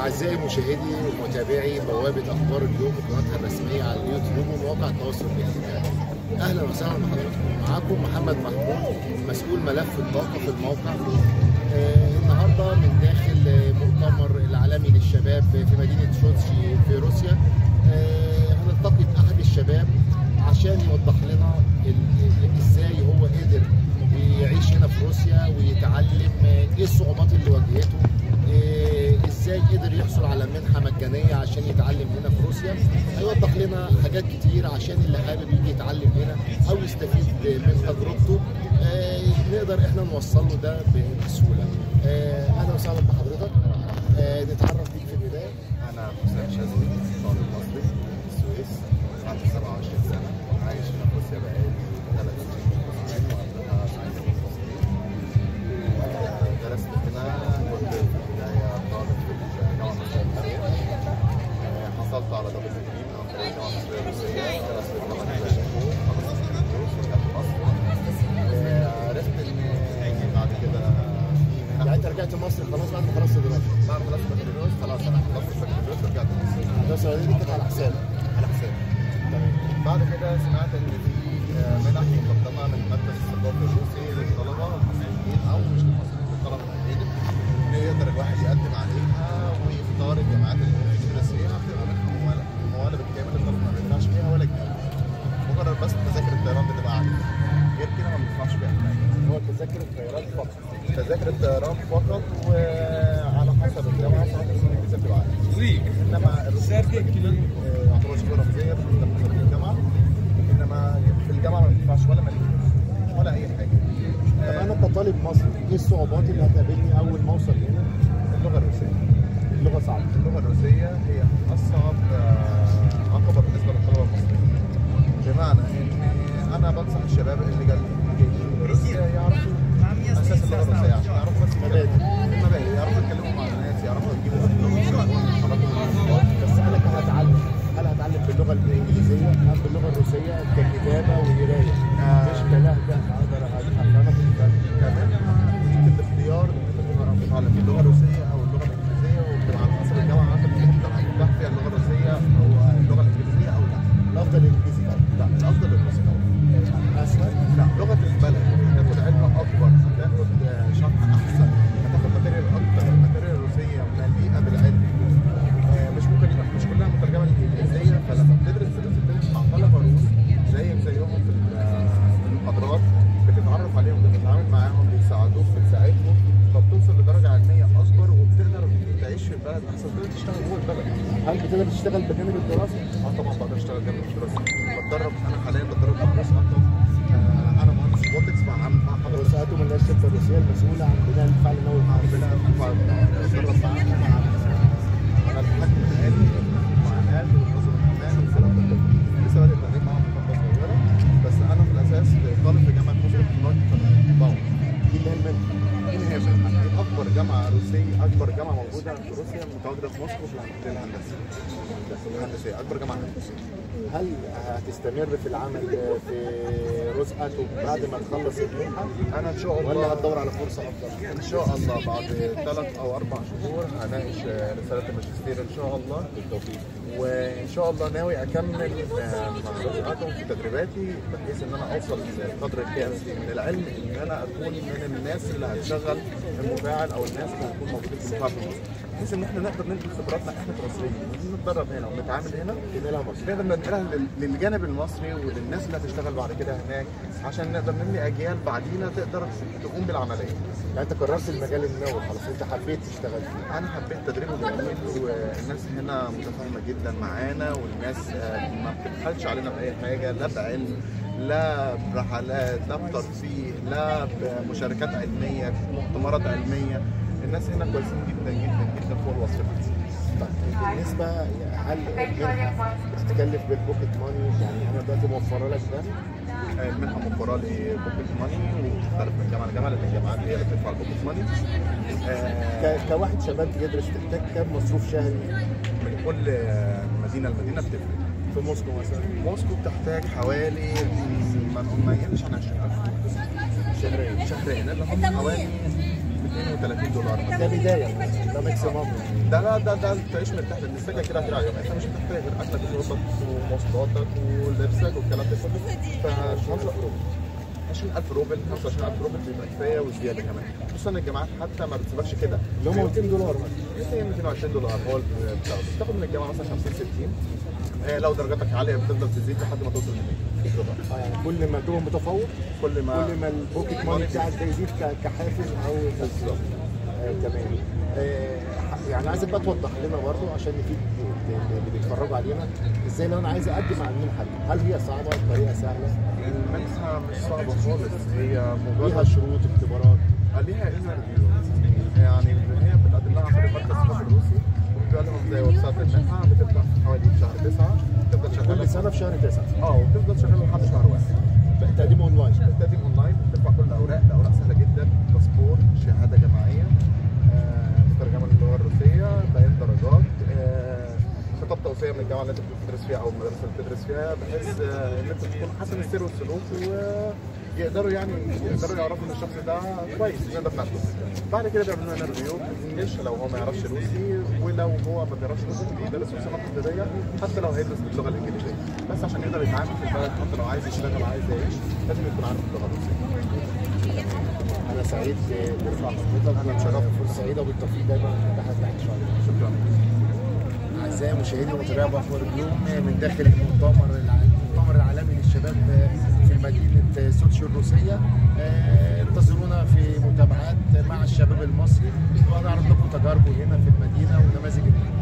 أعزائي مشاهدي ومتابعي بوابة أخبار اليوم وقناتها الرسمية على اليوتيوب ومواقع التواصل الاجتماعي. أهلا وسهلا بحضراتكم، معاكم محمد محمود مسؤول ملف الطاقة في الموقع. آه النهارده من داخل آه، مؤتمر العالمي للشباب في مدينة سوتشي في روسيا. آه هنلتقي بأحد الشباب عشان يوضح لنا ال- ال- ازاي هو قدر يعيش هنا في روسيا ويتعلم آه، ايه الصعوبات اللي واجهته إيه، ازاي قدر يحصل على منحه مجانيه عشان يتعلم هنا في روسيا هيوضح لنا حاجات كتير عشان اللي حابب يجي يتعلم هنا او يستفيد من تجربته آه، نقدر احنا نوصل له ده بسهوله آه، اهلا وسهلا بحضرتك آه، نتعرف بيك في البدايه أنا حسام شاذلي طالب مصري في السويس عندي 27 سنة عايش هنا في روسيا بقالي ثلاث سنين وقبلها ساعتين متواصلين درست هنا كنت في البداية طالب في الجامعة المصرية العربية حصلت على دبل ديجري عن طريق الجامعة المصرية الروسية درست في ثمان شهور خلصت الدروس ورجعت مصر عرفت إن بعد كده في منح يعني انت رجعت مصر خلاص بعد ما خلصت دلوقتي بعد ما خلصت البكالوريوس خلاص أنا خلصت البكالوريوس ورجعت مصر الدراسه دي كانت على حسابك على حسابي بعد كده سمعت ان في آه، منح مقدمه من المركز الثقافي الروسي للطلبه المصريين او مش المصريين للطلبه الاجانب ان يقدر الواحد يقدم عليها ويختار الجامعات اللي ممكن يدرس فيها بتبقى منحه مموله مموله بالكامل الطالب ما بيدفعش فيها ولا جنيه مجرد بس تذاكر الطيران بتبقى عاليه غير كده ما بيدفعش فيها حاجه هو تذاكر الطيران فقط تذاكر الطيران فقط وعلى حسب الجامعه ساعات الفيزا بتبقى عاليه انما الروسيا يعتبر شبه رمزيه بالنسبه في الجامعه انما في الجامعه ما بتدفعش ولا مليم ولا اي حاجه طب آه، انا كطالب مصري ايه الصعوبات اللي هتقابلني اول ما اوصل هنا اللغه الروسيه اللغه صعبه اللغه الروسيه هي اصعب آه، عقبه بالنسبه للطلبه المصريين بمعنى ان انا بنصح الشباب اللي جاي- اللي جايين من روسيا يعرفوا اساس اللغه الروسيه عشان يعرفوا بس مبادئ. المبادئ يعرفوا يتكلموا مع الناس يعرفوا يجيبوا اللغه يعرفوا الانضباط بس انا كهتعلم هل هتعلم باللغه الانجليزيه ام باللغه الروسيه ككتابه وقرايه آه. مش كلهجه اقدر افهمك الفرق كمان ليك الاختيار انك تتعلم اللغه الروسيه او اللغه الانجليزيه وبتبقى على حسب الجامعه انت بتختار هترتاح فيها اللغه الروسيه او اللغه الانجليزيه او لا الافضل الانجليزي طبعا لا الافضل الروسي طبعا اسهل لا لغه البلد هتاخد علم اكبر هتاخد آه، شرح احسن هتاخد ماتيريال اكتر الماتيريال الروسيه مليئه بالعلم آه، مش ممكن مش كلها مترجمه للانجليزيه فلما بتدرس الروسي بتدرس مع طلبه روس زيك زيهم في ال- آه، في المحاضرات بتتعرف عليهم بتتعامل معاهم بيساعدوك بتساعدهم فبتوصل لدرجه علميه اكبر وبتقدر تعيش في البلد احسن تقدر تشتغل جوه البلد هل بتقدر تشتغل بجانب الدراسه؟ اه طبعا بقدر اشتغل جنب الدراسه بتدرب انا حاليا بتدرب مع روس اطلب آه، انا مهندس روبوتكس مع عم مع حضرتك دراساته من الشركه الروسيه المسؤوله عن بناء الفعل النووي مع بناء الفعل بتدرب معاهم مع على التحكم الآلي مع الآلي والنظم الأمان والكلام ده كله لسه بادئ التدريب معاهم في فترة صغيرة بس أنا في الأساس طالب في جامعة مصر التكنولوجي في باور دي اللي هي المنحه دي هي دي أكبر جامعة روسية أكبر جامعة موجودة في روسيا متواجدة في موسكو في الهندسة الهندسية أكبر جامعة هندسية هل هتستمر في العمل في روز اتوم بعد ما تخلص المنحه أنا إن شاء الله ولا هتدور على فرصه افضل؟ ان شاء الله بعد ثلاث او اربع شهور هناقش رساله الماجستير ان شاء الله بالتوفيق وان شاء الله ناوي اكمل آه، مع دفعاتهم في تدريباتي بحيث ان انا اوصل للقدر الكافي من العلم ان انا اكون من الناس اللي هتشغل المفاعل او الناس اللي هتكون موجودين في المفاعل في مصر بحيث ان احنا نقدر ننقل خبراتنا احنا كمصريين نتدرب هنا ونتعامل هنا تنقلها مصر نقدر ننقلها لل- للجانب المصري وللناس اللي هتشتغل بعد كده هناك عشان نقدر نبني اجيال بعدينا تقدر تقوم بالعمليه يعني انت قررت المجال النووي خلاص انت حبيت تشتغل فيه انا حبيت تدريبه جميل والناس هنا متفاهمه جدا معانا والناس آه، ما بتبخلش علينا باي حاجه لا بعلم لا برحلات لا بترفيه لا بمشاركات علميه مؤتمرات علميه الناس هنا كويسين جدا جدا جدا فوق الوصف طيب بالنسبه هل المنحه بتتكلف بالبوكيت ماني يعني انا دلوقتي موفره لك ده آه، المنحه موفره لي بوكيت ماني وبتختلف من جامعه لجامعه لان الجامعات هي اللي بتدفع البوكيت ماني آه، ك- كواحد شباب بيدرس تحتاج كام مصروف شهري من كل آه، مدينه لمدينه بتفرق في موسكو مثلا موسكو بتحتاج حوالي ما ما يقلش عن 20000 شهريا شهرين اللي هم حوالي ب 32 دولار مثلا ده بدايه ده ماكسيموم ده لا ده ده تعيش مرتاح لان السكه كده هتراعي يوم انت مش هتحتاج غير اكلك وشربك ومواصلاتك ولبسك والكلام ده كله ف 20000 روبل 25000 روبل بيبقى كفايه وزياده كمان خصوصا ان الجامعات حتى ما بتسيبكش كده اللي هم 200 دولار مثلا 200 220 دولار هو بتاع بتاخد من الجامعه مثلا 50 60 آه، لو درجاتك عاليه بتفضل تزيد لحد ما توصل ل 100 دولار اه يعني كل ما تبقى متفوق كل ما كل ما البوكيت ماني بتاعك ده يزيد ك- كحافز او بالظبط آه، تمام آه، يعني عايزك بقى توضح لنا برضه عشان نفيد اللي بيتفرجوا علينا ازاي لو انا عايز اقدم على المنحه دي هل هي صعبه الطريقه سهله المنحه مش صعبه خالص هي ليها مجرد شروط اختبارات ليها انترفيو يعني هي بتقدم لها عن طريق مركز الشباب الروسي وبيبقى لهم زي ويب سايت المنحه بتبدا في حوالي في شهر 9 تفضل شغاله كل سنه في شهر 9 اه وبتفضل شغاله لحد شهر واحد تقديم اونلاين التقديم اونلاين بتدفع كل الاوراق الاوراق سهله جدا باسبور شهاده جامعيه آه، مترجمه للغه الروسيه بيان درجات آه، خطاب توصيه من الجامعه اللي انت بتدرس فيها او المدرسه اللي بتدرس فيها بحيث آه، ان انت تكون حسن السير والسلوك ويقدروا يعني يقدروا يعرفوا ان الشخص ده كويس نقدر ناخده بعد كده بيعملوا لنا ريفيو انجلش لو هو ما يعرفش روسي ولو هو ما بيعرفش روسي بيدرس روسي فقط ابتدائيه حتى لو هيدرس باللغه الانجليزيه بس عشان يقدر يتعامل في البلد حتى لو عايز يشتغل عايز يعيش لازم يكون عارف اللغه الروسيه انا سعيد بلقاء حضرتك انا اتشرفت فرصه سعيده وبالتوفيق دايما في تحت ان شاء الله شكرا اعزائي مشاهدي ومتابعي اخبار اليوم من داخل المؤتمر الع- المؤتمر العالمي للشباب في مدينه سوتشي الروسيه آه، انتظرونا في متابعات مع الشباب المصري وهنعرض لكم تجاربه هنا في المدينه ونماذج